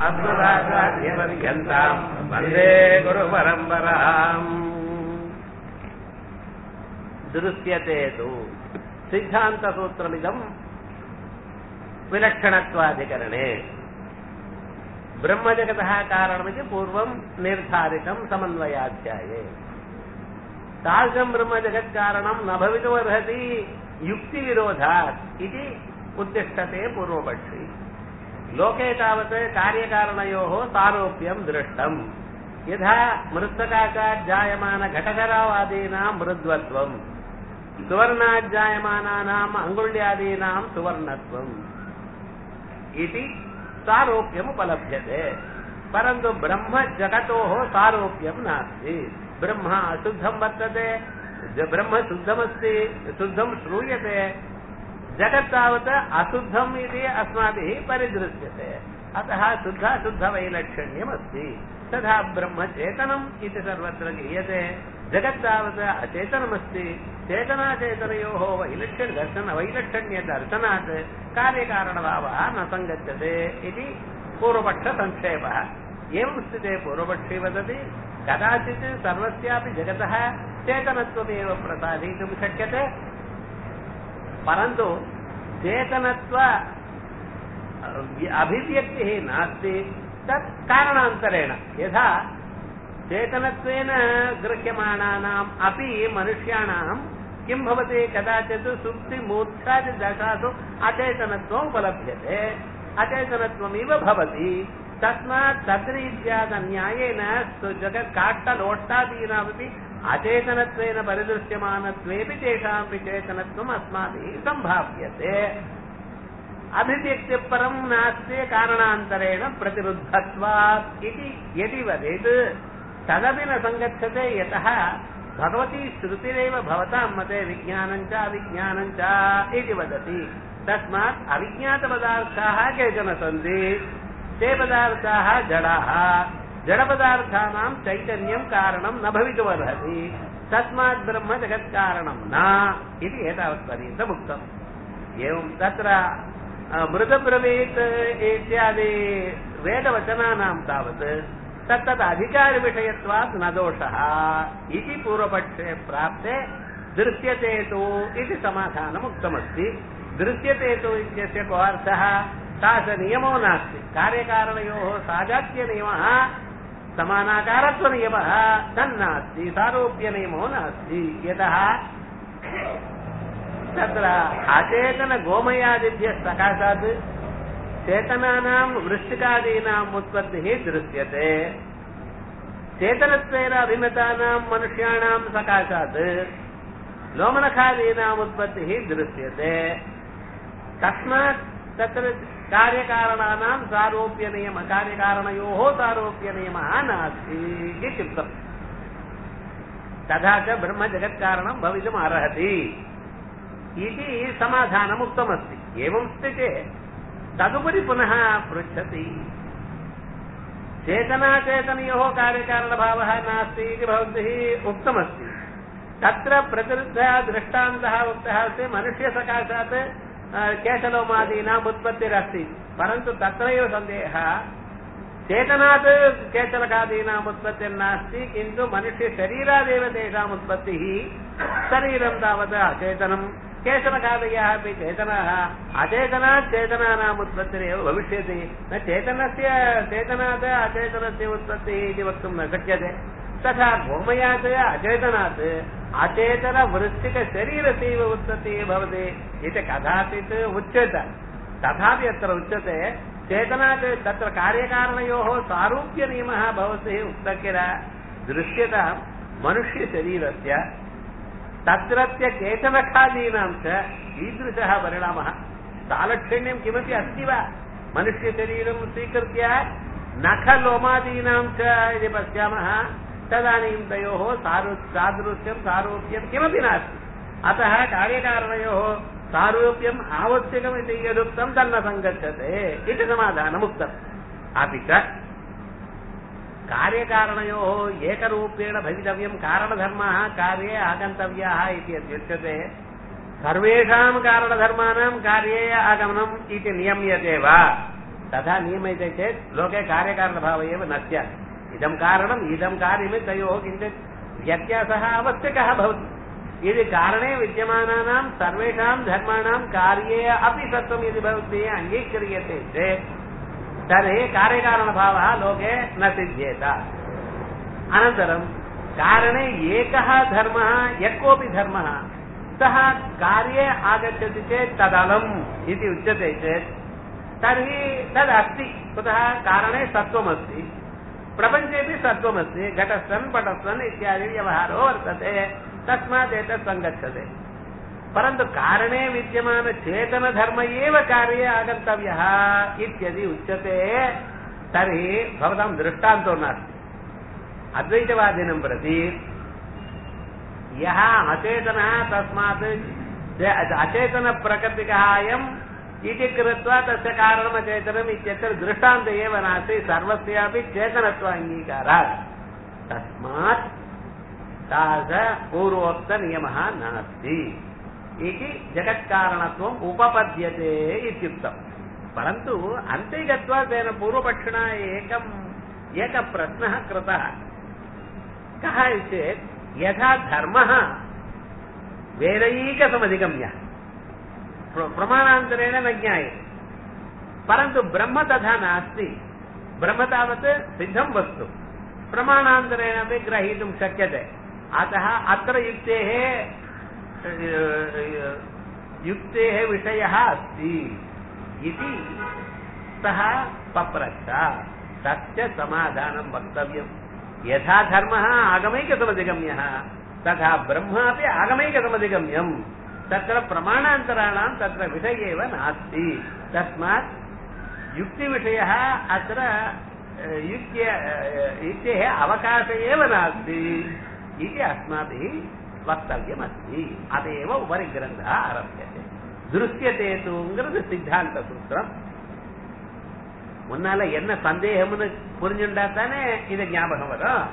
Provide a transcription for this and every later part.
अस्मदाचार्यपर्यन्ताम् वन्दे गुरुपरम्पराम् दृश्यते तु सिद्धान्तसूत्रमिदम् विलक्षणत्वाधिकरणे ब्रह्मजगतः कारणमिति पूर्वम् निर्धारितम् समन्वयाध्याये तादृशम् ब्रह्मजगत्कारणम् न भवितुमर्हति युक्तिविरोधात् इति उद्दिष्टते पूर्वपक्षी लोके तावत् कार्यकारणयोः सारोप्यम् दृष्टम् यथा मृत्तकाचाज्जायमानघटकरावादीनाम् मृद्वत्वम् सुवर्णाज्जायमानानाम् अङ्गुल्यादीनाम् सुवर्णत्वम् इति सारोप्यमुपलभ्यते परन्तु ब्रह्म जगतोः सारोप्यम् नास्ति ब्रह्म अशुद्धम् वर्तते ब्रह्म शुद्धमस्ति शुद्धम् श्रूयते जगत् तावत् अशुद्धम् इति अस्माभिः परिदृश्यते अतः शुद्धाशुद्धवैलक्षण्यमस्ति तथा ब्रह्मचेतनम् इति सर्वत्र गीयते जगत् तावत् अचेतनमस्ति चेतनाचेतनयोः वैलक्षण्य दर्शन वैलक्षण्यदर्शनात् कार्यकारणभावः न सङ्गच्छते इति पूर्वपक्षसङ्क्षेपः एवं स्थिते पूर्वपक्षे वदति कदाचित् सर्वस्यापि जगतः चेतनत्वमेव प्रसादयितुं शक्यते परन्तु चेतनत्व अभिव्यक्तिः नास्ति तत् कारणान्तरेण यथा चेतनत्वेन गृह्यमाणानाम् अपि मनुष्याणाम् किं भवति कदाचित् सुप्तिमूर्च्छादिदशासु अचेतनत्वम् उपलभ्यते अचेतनत्वमिव भवति तस्मात् तद्रीत्यादन्यायेन जगत् काष्ठलोष्टादीनामपि अचेतनत्वेन परिदृश्यमानत्वेपि तेषामपि चेतनत्वम् अस्माभिः सम्भाव्यते अभिव्यक्तिपरम् नास्ति कारणान्तरेण प्रतिरुद्धत्वात् इति यदि वदेत् तदपि न सङ्गच्छते यतः भगवती श्रुतिरेव भवतां मते विज्ञानम् च अविज्ञानम् च इति वदति तस्मात् अविज्ञातपदार्थाः केचन सन्ति ते पदार्थाः जडाः जडपदार्थानां चैतन्यं कारणं न भवितुमर्हति तस्मात् ब्रह्म जगत्कारणं न इति एतावत्पर्यन्तम् उक्तम् एवं तत्र मृतब्रवीत् इत्यादि वेदवचनानां तावत् तत्तत् अधिकारविषयत्वात् न दोषः इति पूर्वपक्षे प्राप्ते दृश्यते तु इति समाधानम् उक्तमस्ति दृश्यते तु इत्यस्य को अर्थः तादृशनियमो नास्ति कार्यकारणयोः साजात्यनियमः समानाकारत्वनियमः तन्नास्ति सारोप्यनियमो नास्ति यतः तत्र अचेतनगोमयादिभ्यः सकाशात् चेतनानाम् वृष्टिकादीनाम् उत्पत्तिः दृश्यते चेतनत्वेन अभिमतानाम् मनुष्याणाम् सकाशात् लोमनखादीनाम् उत्पत्तिः दृश्यते तस्मात् तत्र कार्यकारणानाम् सारोप्यनियम कार्यकारणयोः सारोप्यनियमः नास्ति इत्युक्तम् तथा च ब्रह्मजगत्कारणम् भवितुम् अर्हति इति समाधानम् उक्तमस्ति एवं स्थिते तदुपरि पुनः पृच्छति चेतनाचेतनयोः कार्यकारणभावः नास्ति इति भवद्भिः उक्तमस्ति तत्र प्रतिरुद्धः दृष्टान्तः उक्तः अस्ति मनुष्यसकाशात् केशलोमादीनाम् उत्पत्तिरस्ति परन्तु तत्रैव सन्देहः चेतनात् केचलकादीनाम् उत्पत्तिर्नास्ति किन्तु मनुष्यशरीरादेव तेषाम् उत्पत्तिः शरीरं तावत् अचेतनम् केचनकादयः अपि चेतनाः अचेतनात् चेतनानाम् उत्पत्तिरेव भविष्यति न चेतनस्य चेतनात् अचेतनस्य उत्पत्तिः इति वक्तुं न शक्यते तथा गोमयात् अचेतनात् अचेतनवृत्तिकशरीरस्यैव उत्पत्तिः भवति इति कदाचित् उच्यते तथापि अत्र उच्यते चेतनात् तत्र कार्यकारणयोः सारूप्यनियमः भवद्भिः उक्तः किल दृश्यतः मनुष्यशरीरस्य तत्रत्य केचनखादीनां च कीदृशः परिणामः सालक्षण्यं किमपि अस्ति वा मनुष्यशरीरं स्वीकृत्य नखलोमादीनां च यदि पश्यामः तदानीं तयोः सारु सादृश्यं सारूप्यं किमपि नास्ति अतः कार्यकारणयोः सारूप्यम् आवश्यकमिति यदुक्तं तन्न सङ्गच्छते इति समाधानमुक्तम् अपि च कार्यकारणयोः एकरूपेण भवितव्यं कारणधर्माः कार्ये आगन्तव्याः इति यद्युच्यते सर्वेषां कारणधर्माणां कार्ये आगमनम् इति नियम्यते वा तथा नियम्यते चेत् लोके कार्यकारणभाव एव न स्यात् इदं कारणम् इदं कार्यमे तयोः किञ्चित् व्यत्यासः आवश्यकः भवति यदि कारणे विद्यमानानां सर्वेषां धर्माणां कार्ये अपि सत्त्वं यदि भवद्भिः अङ्गीक्रियते चेत् तर्हि कार्यकारणभावः लोके न सिद्ध्येत अनन्तरं कारणे एकः धर्मः यः कोऽपि धर्मः सः कार्ये आगच्छति चेत् तदलम् इति उच्यते चेत् तर्हि तदस्ति कुतः कारणे सत्त्वमस्ति प्रपञ्चेपि सत्त्वमस्ति घटस्सन् पटस्सन् इत्यादि व्यवहारो वर्तते तस्मात् एतत् सङ्गच्छते परन्तु कारणे विद्यमानचेतनधर्म एव कार्ये आगन्तव्यः इत्यदि उच्यते तर्हि भवतां दृष्टान्तो नास्ति अद्वैतवादिनं प्रति यः अचेतनः तस्मात् अचेतनप्रकृतिकः अयम् इति कृत्वा तस्य कारणम् अचेतनम् इत्यत्र दृष्टान्त एव नास्ति सर्वस्यापि चेतनत्व अङ्गीकारात् तस्मात् तादृश पूर्वोक्तनियमः नास्ति इति जगत्कारणत्वम् उपपद्यते इत्युक्तम् परन्तु अन्ते गत्वा तेन पूर्वपक्षिणा एकम् एकः प्रश्नः कृतः कः चेत् यथा धर्मः वेदैकसमधिगम्यः प्रमाणान्तरेण न ज्ञायते परन्तु ब्रह्म तथा नास्ति ब्रह्म तावत् सिद्धं वस्तु प्रमाणान्तरेण अपि ग्रहीतुं शक्यते अतः अत्र युक्तेः युक्तेः विषयः अस्ति इति सः पप्रच्छ तस्य समाधानं वक्तव्यम् यथा धर्मः आगमैकसमधिगम्यः तथा ब्रह्म अपि आगमैकसमधिगम्यम् तत्र प्रमाणान्तराणां तत्र विषये एव नास्ति तस्मात् युक्तिविषयः अत्र युक्त्य युक्तेः अवकाश एव नास्ति इति अस्माभिः वक्तव्यमस्ति अतएव उपरि ग्रन्थः आरभ्यते திருஷ்யத்தே தூங்கிறது சித்தாந்த சூத்திரம் முன்னால என்ன சந்தேகம்னு புரிஞ்சுட்டா தானே இது ஞாபகம் வரும்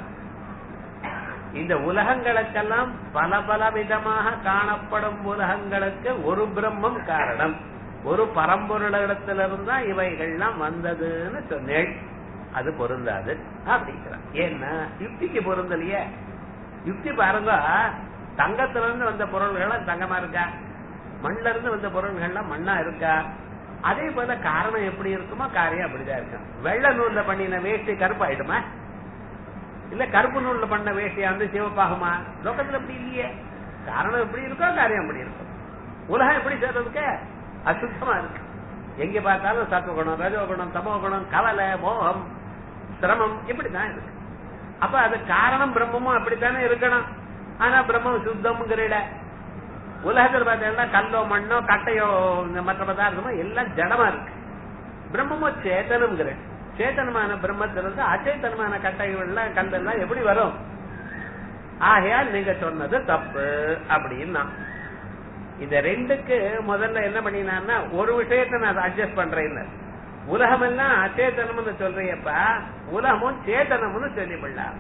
இந்த உலகங்களுக்கெல்லாம் பல பல விதமாக காணப்படும் உலகங்களுக்கு ஒரு பிரம்மம் காரணம் ஒரு பரம்பொருளிடத்திலிருந்தா இவைகள்லாம் வந்ததுன்னு சொன்னேன் அது பொருந்தாது அப்படிங்கிறான் ஏன்னா யுக்திக்கு பொருந்தலையே யுக்தி பாருங்க தங்கத்துல இருந்து வந்த பொருள்கள் தங்கமா இருக்கா மண்ல இருந்து வந்த பொருள்கள்லாம் மண்ணா இருக்கா அதே போல காரணம் எப்படி இருக்குமோ காரியம் அப்படிதான் இருக்கும் வெள்ள நூல்ல பண்ணின வேஷ்டி கருப்பாயிடுமா இல்ல கருப்பு நூல்ல பண்ண வேஷ்டியா வந்து சிவப்பாகுமா லோகத்துல அப்படி இல்லையே காரணம் எப்படி இருக்கோ காரியம் அப்படி இருக்கும் உலகம் எப்படி சேர்றதுக்கு அசுத்தமா இருக்கு எங்க பார்த்தாலும் சத்துவகுணம் ரஜோகுணம் தமோகுணம் கவலை மோகம் சிரமம் இப்படிதான் இருக்கு அப்ப அது காரணம் பிரம்மமும் அப்படித்தானே இருக்கணும் ஆனா பிரம்மம் சுத்தம்ங்கிற உலகத்தில் பார்த்தீங்கன்னா கல்லோ மண்ணோ கட்டையோ இந்த மற்ற பதார்த்தமோ எல்லாம் ஜடமா இருக்கு பிரம்மமோ சேத்தனம்ங்கிற சேத்தனமான பிரம்மத்திலிருந்து அச்சேத்தனமான கட்டைகள்லாம் கல்லெல்லாம் எப்படி வரும் ஆகையால் நீங்க சொன்னது தப்பு அப்படின்னா இந்த ரெண்டுக்கு முதல்ல என்ன பண்ணினான்னா ஒரு விஷயத்த நான் அட்ஜஸ்ட் பண்றேன்னு உலகம் எல்லாம் அச்சேதனம்னு சொல்றியப்ப உலகமும் சேத்தனம்னு சொல்லிவிடலாம்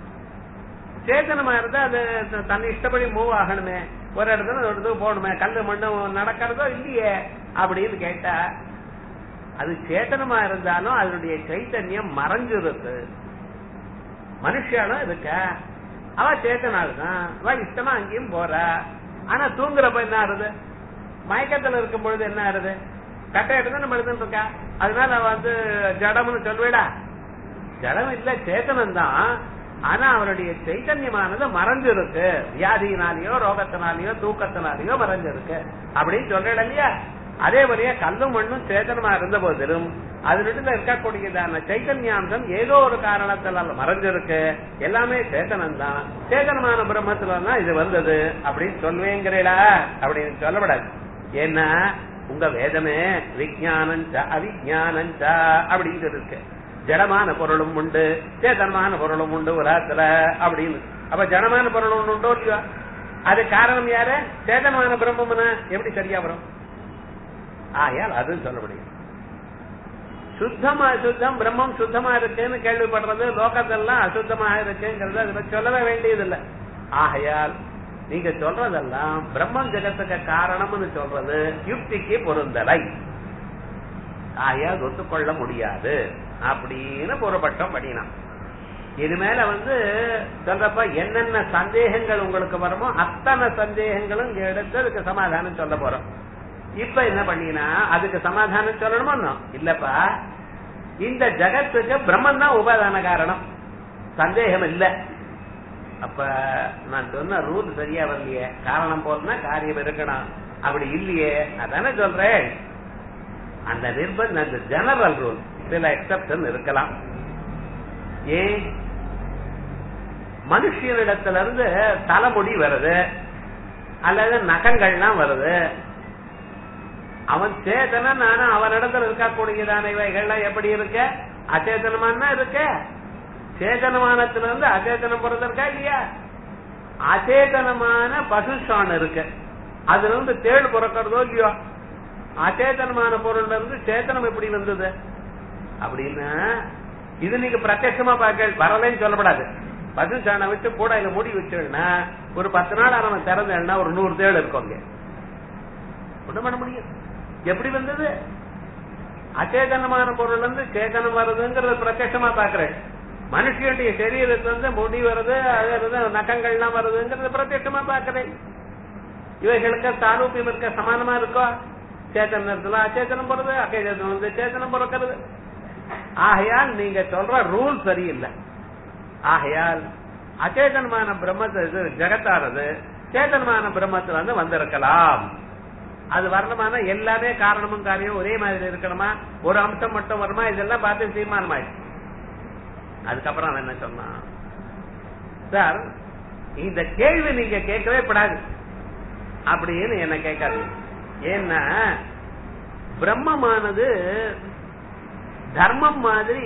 சேத்தனமா இருந்தா அது தன் இஷ்டப்படி மூவ் ஆகணுமே ஒரு இடத்துல ஒரு இடத்துக்கு போகணுமே கல்லு மண்ணு நடக்கிறதோ இல்லையே அப்படின்னு கேட்டா அது சேத்தனமா இருந்தாலும் அதனுடைய சைத்தன்யம் மறைஞ்சிருக்கு மனுஷனும் இருக்க அவ சேத்தனாள் தான் அவ இஷ்டமா அங்கேயும் போறா ஆனா தூங்குறப்ப என்ன ஆறுது மயக்கத்துல இருக்கும் பொழுது என்ன ஆறுது கட்டை எடுத்து நம்ம எடுத்துட்டு இருக்கா அதனால அவ வந்து ஜடம்னு சொல்லுவேடா ஜடம் இல்ல சேத்தனம் தான் ஆனா அவருடைய சைத்தன்யமானது மறைஞ்சிருக்கு வியாதியினாலேயோ ரோகத்தினாலேயோ தூக்கத்தினாலேயோ மறைஞ்சிருக்கு அப்படின்னு சொல்றேன் இல்லையா அதே போலயே கல்லும் மண்ணும் சேத்தனமா இருந்த போதிலும் அதனிடத்துல இருக்கக்கூடியதான சைத்தன்யாம்சம் ஏதோ ஒரு காரணத்தால மறைஞ்சிருக்கு எல்லாமே சேத்தனம் தான் சேத்தனமான பிரம்மத்துல தான் இது வந்தது அப்படின்னு சொல்லுவேங்கிறீடா அப்படின்னு சொல்லப்படாது ஏன்னா உங்க வேதமே விஜயானஞ்ச அவிஜானஞ்ச அப்படின்னு இருக்கு ஜடமான பொருளும் உண்டு சேதனமான பொருளும் உண்டு உலகத்துல அப்படின்னு அப்ப ஜடமான பொருள் ஒண்ணு உண்டோ இல்லையா அது காரணம் யாரு சேதனமான பிரம்மம்னா எப்படி சரியா வரும் ஆயால் அதுவும் சொல்ல முடியும் சுத்தமா சுத்தம் பிரம்மம் சுத்தமா இருக்குன்னு கேள்விப்படுறது லோகத்தெல்லாம் அசுத்தமாக இருக்குங்கிறது அதுல சொல்லவே வேண்டியதில்லை ஆகையால் நீங்க சொல்றதெல்லாம் பிரம்மம் ஜெகத்துக்கு காரணம்னு சொல்றது யுக்திக்கு பொருந்தலை ஆகையால் ஒத்துக்கொள்ள முடியாது அப்படின்னு பொறுப்பட்டம் பண்ணினான் இனிமேல வந்து சொல்றப்ப என்னென்ன சந்தேகங்கள் உங்களுக்கு வருமோ அத்தனை சந்தேகங்களும் இங்க எடுத்து அதுக்கு சமாதானம் சொல்ல போறோம் இப்ப என்ன பண்ணீங்கன்னா அதுக்கு சமாதானம் சொல்லணுமோ இல்லப்பா இந்த ஜகத்துக்கு பிரம்மன் தான் உபாதான காரணம் சந்தேகம் இல்ல அப்ப நான் சொன்ன ரூல் சரியா வரலையே காரணம் போதுனா காரியம் இருக்கணும் அப்படி இல்லையே அதானே சொல்றேன் அந்த நிர்பந்தம் அந்த ஜெனரல் ரூல் சில எக்ஸப்ஷன் இருக்கலாம் ஏன் மனுஷனிடத்துல இருந்து தலைமுடி வருது அல்லது நகங்கள்லாம் வருது அவன் சேதனன் ஆனா அவனிடத்துல இருக்கக்கூடியதான இவைகள்லாம் எப்படி இருக்க அச்சேதனமானா இருக்க சேதனமானத்துல இருந்து அச்சேதனம் பிறந்திருக்கா இல்லையா அச்சேதனமான பசுஷான் இருக்கு அதுல இருந்து தேள் பிறக்கிறதோ இல்லையோ அச்சேதனமான பொருள்ல இருந்து சேத்தனம் எப்படி வந்தது அப்படின்னா இது நீங்க பிரத்யட்சமா பார்க்க வரலன்னு சொல்லப்படாது பசு சாணை வச்சு கூட இங்க மூடி வச்சோம்னா ஒரு பத்து நாள் நம்ம திறந்தேன்னா ஒரு நூறு தேள் இருக்கும் அங்க ஒண்ணும் பண்ண முடியும் எப்படி வந்தது அச்சேதனமான பொருள் வந்து சேதனம் வருதுங்கிறத பிரத்யட்சமா பாக்குறேன் மனுஷனுடைய சரீரத்துல இருந்து முடி வருது அது நகங்கள்லாம் வருதுங்கிறத பிரத்யட்சமா பாக்குறேன் இவைகளுக்கு சாரூபியம் இருக்க சமானமா இருக்கோ சேத்தனத்துல அச்சேதனம் போறது அச்சேதனம் வந்து சேத்தனம் பிறக்கிறது ஆகையால் நீங்க சொல்ற ரூல் சரியில்லை ஆகையால் அச்சேதனமான பிரம்மத்தை இது ஜெகத்தானது சேதனமான பிரம்மத்துல வந்து வந்திருக்கலாம் அது வரணுமான எல்லாமே காரணமும் காரியம் ஒரே மாதிரி இருக்கணுமா ஒரு அம்சம் மட்டும் வருமா இதெல்லாம் பார்த்து தீர்மானமாயிடுச்சு அதுக்கப்புறம் அவன் என்ன சொன்னான் சார் இந்த கேள்வி நீங்க கேட்கவே படாது அப்படின்னு என்ன கேட்காது ஏன்னா பிரம்மமானது தர்மம் மாதிரி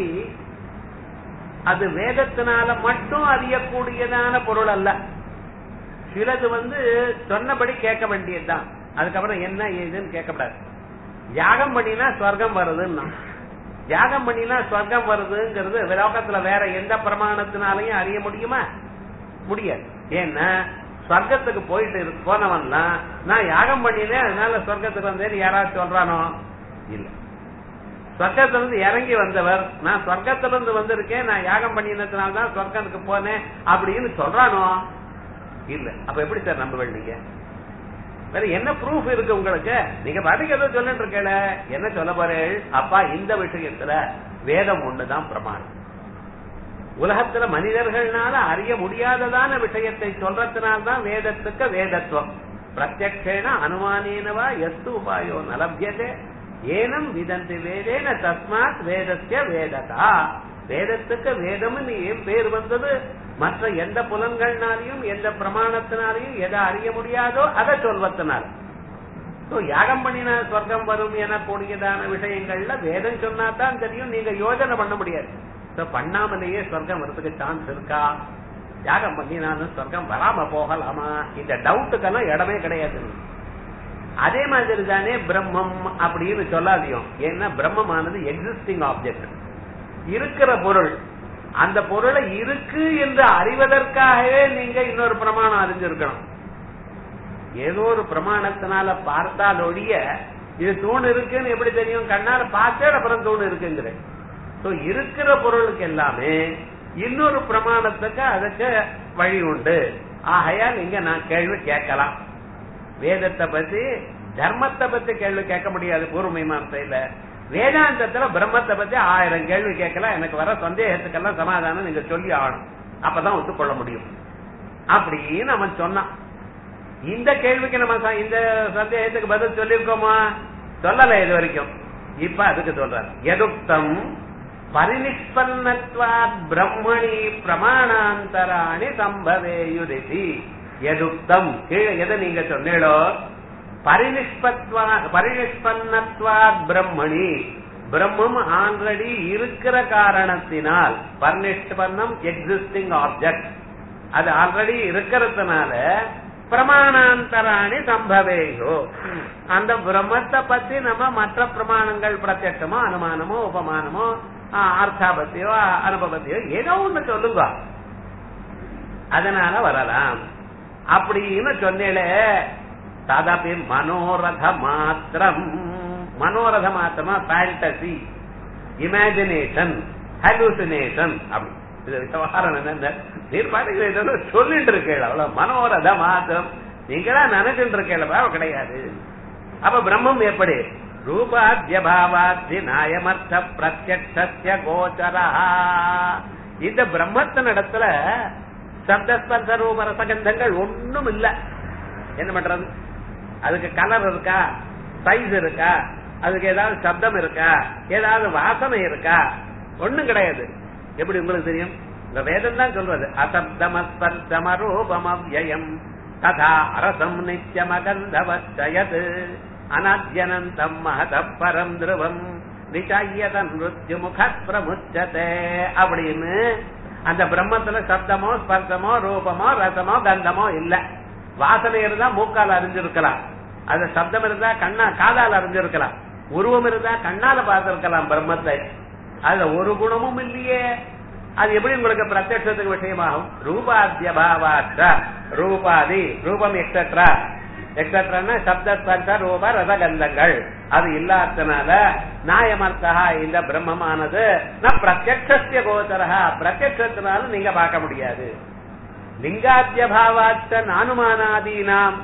அது வேதத்தினால மட்டும் அறியக்கூடியதான பொருள் அல்ல சிலது வந்து சொன்னபடி கேட்க வேண்டியதுதான் அதுக்கப்புறம் என்ன ஏதுன்னு கேட்கக்கூடாது யாகம் பண்ணினா ஸ்வர்க்கம் வருதுன்னா யாகம் பண்ணினா ஸ்வர்க்கம் வருதுங்கிறது லோகத்துல வேற எந்த பிரமாணத்தினாலையும் அறிய முடியுமா முடியாது ஏன்னா ஸ்வர்க்கத்துக்கு போயிட்டு போனவன்லாம் நான் யாகம் பண்ணினேன் அதனால ஸ்வர்க்கத்துக்கு வந்தேன்னு யாராவது சொல்றானோ இல்ல சொர்க்கத்திலிருந்து இறங்கி வந்தவர் நான் சொர்க்கத்திலிருந்து வந்திருக்கேன் நான் யாகம் பண்ணினதுனால தான் சொர்க்கத்துக்கு போனேன் அப்படின்னு சொல்றானோ இல்ல அப்ப எப்படி சார் நம்ப நீங்க வேற என்ன ப்ரூஃப் இருக்கு உங்களுக்கு நீங்க பாட்டுக்கு ஏதோ சொல்லிட்டு இருக்கல என்ன சொல்ல போறேன் அப்பா இந்த விஷயத்துல வேதம் ஒண்ணுதான் பிரமாணம் உலகத்துல மனிதர்கள்னால அறிய முடியாததான விஷயத்தை சொல்றதுனால்தான் வேதத்துக்கு வேதத்துவம் பிரத்யக்ஷேன அனுமானேனவா எஸ்து உபாயோ நலபியதே ஏனம் விதந்தி வேதேன தஸ்மாத் வேதத்திய வேததா வேதத்துக்கு வேதம்னு ஏன் பேர் வந்தது மற்ற எந்த புலன்கள்னாலையும் எந்த பிரமாணத்தினாலையும் எதை அறிய முடியாதோ அதை சொல்வதனால் யாகம் பண்ணின சொர்க்கம் வரும் என கூடியதான விஷயங்கள்ல வேதம் சொன்னா தான் தெரியும் நீங்க யோஜனை பண்ண முடியாது பண்ணாமலேயே சொர்க்கம் வரதுக்கு சான்ஸ் இருக்கா யாகம் பண்ணினாலும் சொர்க்கம் வராம போகலாமா இந்த டவுட்டுக்கெல்லாம் இடமே கிடையாது அதே மாதிரி தானே பிரம்மம் அப்படின்னு சொல்லாதியும் ஏன்னா பிரம்மமானது எக்ஸிஸ்டிங் ஆப்ஜெக்ட் இருக்கிற பொருள் அந்த பொருளை இருக்கு என்று அறிவதற்காகவே நீங்க இன்னொரு பிரமாணம் அறிஞ்சிருக்கணும் ஏதோ ஒரு பிரமாணத்தினால பார்த்தால் ஒழிய இது தூண் இருக்குன்னு எப்படி தெரியும் கண்ணால பார்த்தே அப்புறம் தூண் இருக்குங்கிற இருக்கிற பொருளுக்கு எல்லாமே இன்னொரு பிரமாணத்துக்கு அதுக்கு வழி உண்டு ஆகையால் இங்க நான் கேள்வி கேட்கலாம் வேதத்தை பத்தி தர்மத்தை பத்தி கேள்வி கேட்க முடியாது பூர்வ மீமாசையில வேதாந்தத்துல பிரம்மத்தை பத்தி ஆயிரம் கேள்வி கேட்கலாம் எனக்கு வர சந்தேகத்துக்கெல்லாம் சமாதானம் நீங்க சொல்லி ஆகணும் அப்பதான் ஒத்துக்கொள்ள முடியும் அப்படின்னு அவன் சொன்னான் இந்த கேள்விக்கு நம்ம இந்த சந்தேகத்துக்கு பதில் சொல்லியிருக்கோமா சொல்லல இது வரைக்கும் இப்ப அதுக்கு சொல்றார் எதுக்தம் பரிநிஷ்பன்னத்வாத் பிரம்மணி பிரமாணாந்தராணி சம்பவேயுரிதி எதுக்தம் கீழே எதை நீங்க சொன்னீங்களோ பரிநிஷ்பத்வா பரிநிஷ்பன்னத்வாத் பிரம்மணி பிரம்மம் ஆல்ரெடி இருக்கிற காரணத்தினால் பரிநிஷ்பன்னம் எக்ஸிஸ்டிங் ஆப்ஜெக்ட் அது ஆல்ரெடி இருக்கிறதுனால பிரமாணாந்தராணி சம்பவேயோ அந்த பிரம்மத்தை பத்தி நம்ம மற்ற பிரமாணங்கள் பிரத்யட்சமோ அனுமானமோ உபமானமோ அர்த்தாபத்தியோ அனுபவத்தையோ ஏதோ ஒண்ணு சொல்லுங்க அதனால வரலாம் அப்படின்னு சொன்னேளே ததபி மனோரத மாத்திரம் மனோரத மாத்திரமா ஃபேண்டசி இமேஜினேஷன் ஹலூசினேஷன் அப்படி இது விவகாரம் என்ன நீர் பாட்டுக்கு ஏதோ சொல்லிட்டு இருக்கேள் அவ்வளவு மனோரத மாத்திரம் நீங்களா நினைச்சுட்டு இருக்கேள் கிடையாது அப்ப பிரம்மம் எப்படி ரூபாத்திய பாவாத்தி நாயமர்த்த பிரத்யக்ஷ கோச்சரா இந்த பிரம்மத்தின் இடத்துல சப்தஸ்பர்ச ரூப ரசகந்தங்கள் ஒண்ணும் இல்ல என்ன பண்றது அதுக்கு கலர் இருக்கா சைஸ் இருக்கா அதுக்கு ஏதாவது சப்தம் இருக்கா ஏதாவது வாசனை இருக்கா ஒண்ணும் கிடையாது எப்படி உங்களுக்கு தெரியும் இந்த வேதம் தான் சொல்றது அசப்தமஸ்பர்சமரூபமவ்யயம் ததா அரசம் நித்தியமகந்தவச்சயத் அனாத்யனந்தம் மகத பரம் திருவம் நிச்சாயதன் மிருத்யு முக பிரமுச்சதே அப்படின்னு அந்த பிரம்மத்துல சப்தமோ ஸ்பர்சமோ ரூபமோ ரசமோ கந்தமோ இல்ல வாசனை இருந்தா மூக்கால் அறிஞ்சிருக்கலாம் அது சப்தம் இருந்தா கண்ணா காதால் அறிஞ்சிருக்கலாம் உருவம் இருந்தா கண்ணால பார்த்திருக்கலாம் பிரம்மத்தை அதுல ஒரு குணமும் இல்லையே அது எப்படி உங்களுக்கு பிரத்யட்சத்துக்கு விஷயமாகும் ரூபாத்திய பாவாற்ற ரூபாதி ரூபம் எக்ஸெட்ரா எக்ஸெட்ரான்னா சப்த ஸ்பர்ச ரூப ரசகந்தங்கள் அது இல்லாதனால நாயமர்த்தா இந்த பிரம்மமானது நான் பிரத்யட்சிய கோச்சரா பிரத்யட்சத்தினால நீங்க பார்க்க முடியாது லிங்காத்திய பாவாச்ச நானுமானாதீனாம்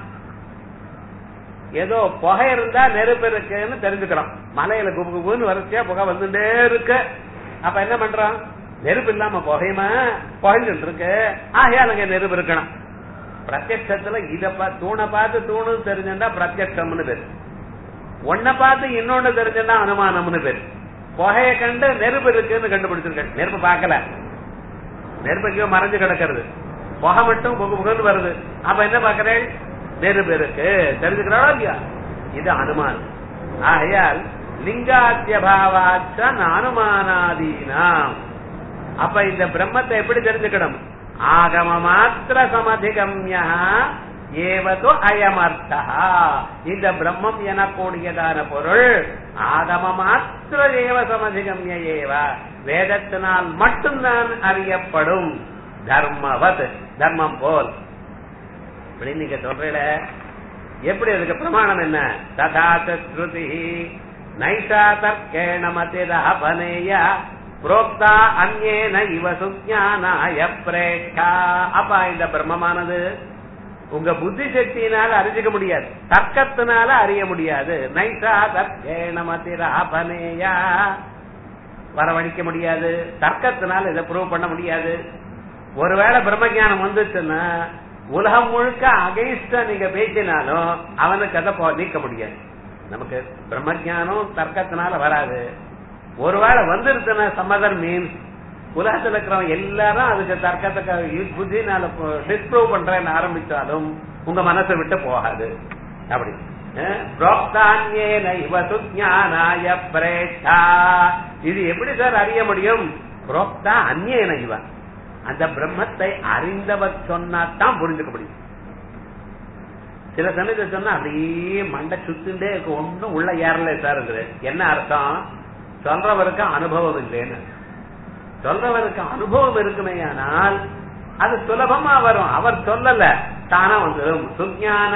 ஏதோ புகை இருந்தா நெருப்பு இருக்குன்னு தெரிஞ்சுக்கிறோம் மலையில குபு குபுன்னு வரிசையா புகை வந்துட்டே இருக்கு அப்ப என்ன பண்றோம் நெருப்பு இல்லாம புகையுமா புகைஞ்சுட்டு இருக்கு ஆகையால் அங்க நெருப்பு இருக்கணும் பிரத்யட்சத்துல இத தூணை பார்த்து தூணு தெரிஞ்சுட்டா பிரத்யட்சம்னு பேரு ஒன்ன பார்த்து இன்னொன்னு தெரிஞ்சுட்டா அனுமானம்னு பேரு புகைய கண்டு நெருப்பு இருக்குன்னு கண்டுபிடிச்சிருக்க நெருப்பு பார்க்கல நெருப்புக்கு மறைஞ்சு கிடக்கிறது புகை மட்டும் புகு புகன்னு வருது அப்ப என்ன பாக்குறேன் நெருப்பு இருக்கு தெரிஞ்சுக்கிறாளோ இல்லையா இது அனுமானம் ஆகையால் லிங்காத்திய பாவாச்ச அனுமானாதீனாம் அப்ப இந்த பிரம்மத்தை எப்படி தெரிஞ்சுக்கணும் ஆகம மாத்திர சமதிகம்யா ஏவதோ அயமர்த்தா இந்த பிரம்மம் எனக்கூடியதான பொருள் ஆகம மாத்திர ஏவ சமதிகம்ய ஏவ வேதத்தினால் மட்டும்தான் அறியப்படும் தர்மவத் தர்மம் போல் அப்படின்னு நீங்க சொல்றீல எப்படி அதுக்கு பிரமாணம் என்ன ததாச்ச ஸ்ருதி நைஷா தர்க்கேண மதிரபனேய புரோக்தா அந்நேன இவ சுஜானாய பிரேஷா அப்ப இந்த பிரம்மமானது உங்க புத்தி சக்தியினால அறிஞ்சிக்க முடியாது தர்க்கத்தினால அறிய முடியாது நைஷா தர்க்கேண மதிரபனேயா வரவழிக்க முடியாது தர்க்கத்தினால இதை ப்ரூவ் பண்ண முடியாது ஒருவேளை பிரம்மஜானம் வந்துச்சுன்னா உலகம் முழுக்க அகைன்ஸ்டா நீங்க பேசினாலும் அவனுக்கு அதை நீக்க முடியாது நமக்கு பிரம்மஜானம் தர்க்கத்தினால வராது ஒருவேளை வந்துருச்சுன்னா சம்மதர் மீன்ஸ் உலகத்துல இருக்கிறவங்க எல்லாரும் அதுக்கு தர்க்கத்துக்கு புத்தினால டிஸ்ப்ரூவ் பண்றேன்னு ஆரம்பிச்சாலும் உங்க மனசை விட்டு போகாது அப்படி இது எப்படி சார் அறிய முடியும் புரோக்தா அந்நேன இவன் அந்த பிரம்மத்தை அறிந்தவர் சொன்னா தான் புரிஞ்சுக்க முடியும் சில சமயத்தை சொன்னா அப்படியே மண்டை சுத்துண்டே இருக்கு ஒன்னும் உள்ள ஏறல சார் என்ன அர்த்தம் சொல்றவருக்கு அனுபவம் இல்லைன்னு சொல்றவருக்கு அனுபவம் இருக்குமே ஆனால் அது சுலபமா வரும் அவர் சொல்லல தானா வந்துடும் சுஜான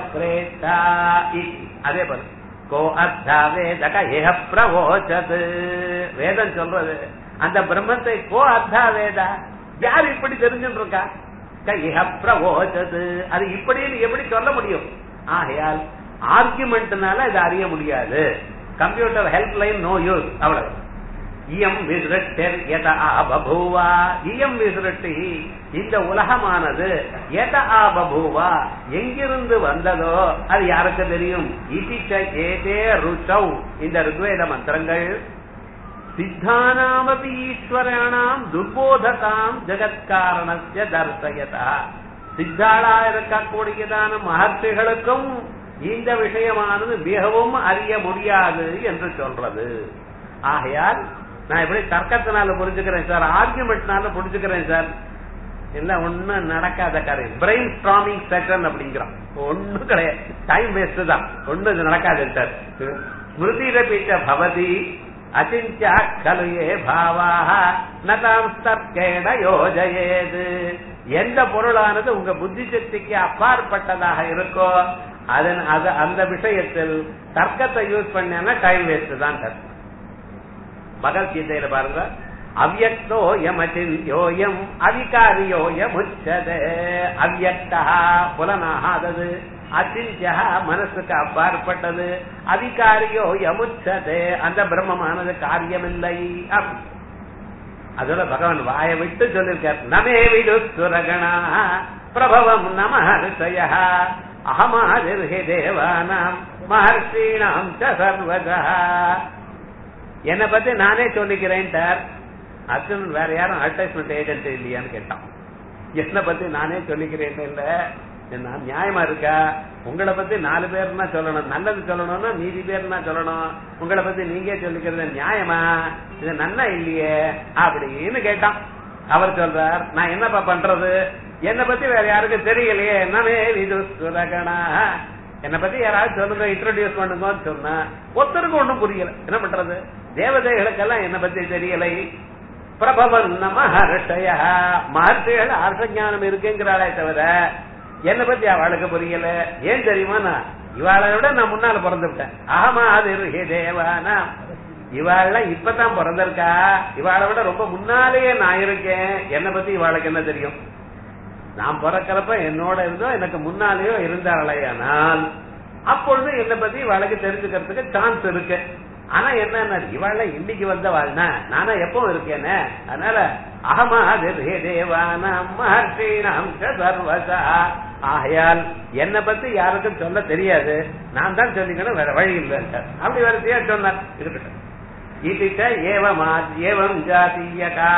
அதே போல கோ அர்த்தா வேதக ஏக பிரவோச்சது வேதம் சொல்றது அந்த பிரம்மத்தை கோ அர்த்தா வேதா யார் இப்படி தெரிஞ்சுட்டு இருக்கா பிரவோச்சது அது இப்படின்னு எப்படி சொல்ல முடியும் ஆகையால் ஆர்குமெண்ட்னால இதை அறிய முடியாது computer help line no use அவ்வளவு இயம் விசிரட்டர் எத ஆபூவா இயம் விசிரட்டி இந்த உலகமானது எத ஆபூவா எங்கிருந்து வந்ததோ அது யாருக்கு தெரியும் இதிச்ச ஏதே ருச்சௌ இந்த ருக்வேத மந்திரங்கள் சித்தானாமபி ஈஸ்வரானாம் துர்போததாம் ஜெகத்காரணஸ்ய தர்சயதா சித்தாளா இருக்கக்கூடியதான மகர்ஷிகளுக்கும் இந்த விஷயமானது மிகவும் அறிய முடியாது என்று சொல்றது ஆகையால் நான் எப்படி தர்க்கத்தினால புரிஞ்சுக்கிறேன் சார் ஆர்குமெண்ட்னால புரிஞ்சுக்கிறேன் சார் இல்ல ஒண்ணும் நடக்காத காரியம் பிரெயின் ஸ்ட்ராமிங் செஷன் அப்படிங்கிறான் ஒண்ணும் கிடையாது டைம் வேஸ்ட் தான் ஒண்ணும் இது நடக்காது சார் ஸ்மிருதிரபீச்ச பவதி அச்சிஞ்சா கலு ஏ பாவாக நதாம் தர்க்கேட யோஜயேது எந்த பொருளானது உங்க புத்தி சக்திக்கு அப்பாற்பட்டதாக இருக்கோ அதன் அது அந்த விஷயத்தில் தர்க்கத்தை யூஸ் பண்ணா டைம் வேஸ்ட் தான் தர்க்கம் பகவத்கீதையில பாருங்க அவ்யக்தோ யமச்சிந்தியோயம் அவிகாரியோயம் உச்சதே அவ்யக்தா புலனாகாதது அச்சிந்தியா மனசுக்கு அப்பாற்பட்டது அதிகாரியோ யமுச்சதே அந்த பிரம்மமானது காரியமில்லை அப்படி அதோட பகவான் வாயை விட்டு சொல்லிருக்கார் நமே விடு சுரகணா பிரபவம் நம ஹர்ஷய அகமாதிர்ஹி தேவானாம் மகர்ஷீணாம் ச சர்வதா என்னை பத்தி நானே சொல்லிக்கிறேன் சார் அர்ஜுன் வேற யாரும் அட்வர்டைஸ்மெண்ட் ஏஜென்ட் இல்லையான்னு கேட்டான் என்னை பத்தி நானே சொல்லிக்கிறேன் இல்ல என்ன நியாயமா இருக்கா உங்களை பத்தி நாலு பேர்னா சொல்லணும் நல்லது சொல்லணும்னா மீதி பேர்னா சொல்லணும் உங்களை பத்தி நீங்க சொல்லிக்கிறது நியாயமா இது நன்னா இல்லையே அப்படின்னு கேட்டான் அவர் சொல்றார் நான் என்னப்பா பண்றது என்னை பத்தி வேற யாருக்கும் தெரியலையே என்னமே இது சுரகணா என்னை பத்தி யாராவது சொல்லுங்க இன்ட்ரோடியூஸ் பண்ணுங்கன்னு சொன்னா ஒருத்தருக்கு ஒண்ணும் புரியல என்ன பண்றது தேவதைகளுக்கெல்லாம் என்னை பத்தி தெரியலை பிரபவன் நம ஹர்ஷய மகர்ஷிகள் ஹர்ஷ ஞானம் இருக்குங்கிறாளே தவிர என்னை பத்தி அவளுக்கு புரியல ஏன் தெரியுமா நான் இவாளை விட நான் முன்னால பிறந்து விட்டேன் ஆமா அது தேவானா இவாள்லாம் இப்பதான் பிறந்திருக்கா இவாளை விட ரொம்ப முன்னாலேயே நான் இருக்கேன் என்னை பத்தி இவாளுக்கு என்ன தெரியும் நான் பிறக்கிறப்ப என்னோட இருந்தோ எனக்கு முன்னாலேயோ இருந்தாளையானால் அப்பொழுது என்னை பத்தி இவாளுக்கு தெரிஞ்சுக்கிறதுக்கு சான்ஸ் இருக்கு ஆனா என்ன இவாள இன்னைக்கு வந்த வாழ்னா நானா எப்பவும் இருக்கேனே அதனால அகமாதே தேவானாம் மகர்ஷீனாம் சர்வசா ஆகையால் என்னை பத்தி யாருக்கும் சொல்ல தெரியாது நான் தான் சொல்லிக்கணும் வேற வழி இல்லை அப்படி வரிசையா சொன்னார் இருக்கட்டும் இதுக்க ஏவமா ஏவம் ஜாத்தியகா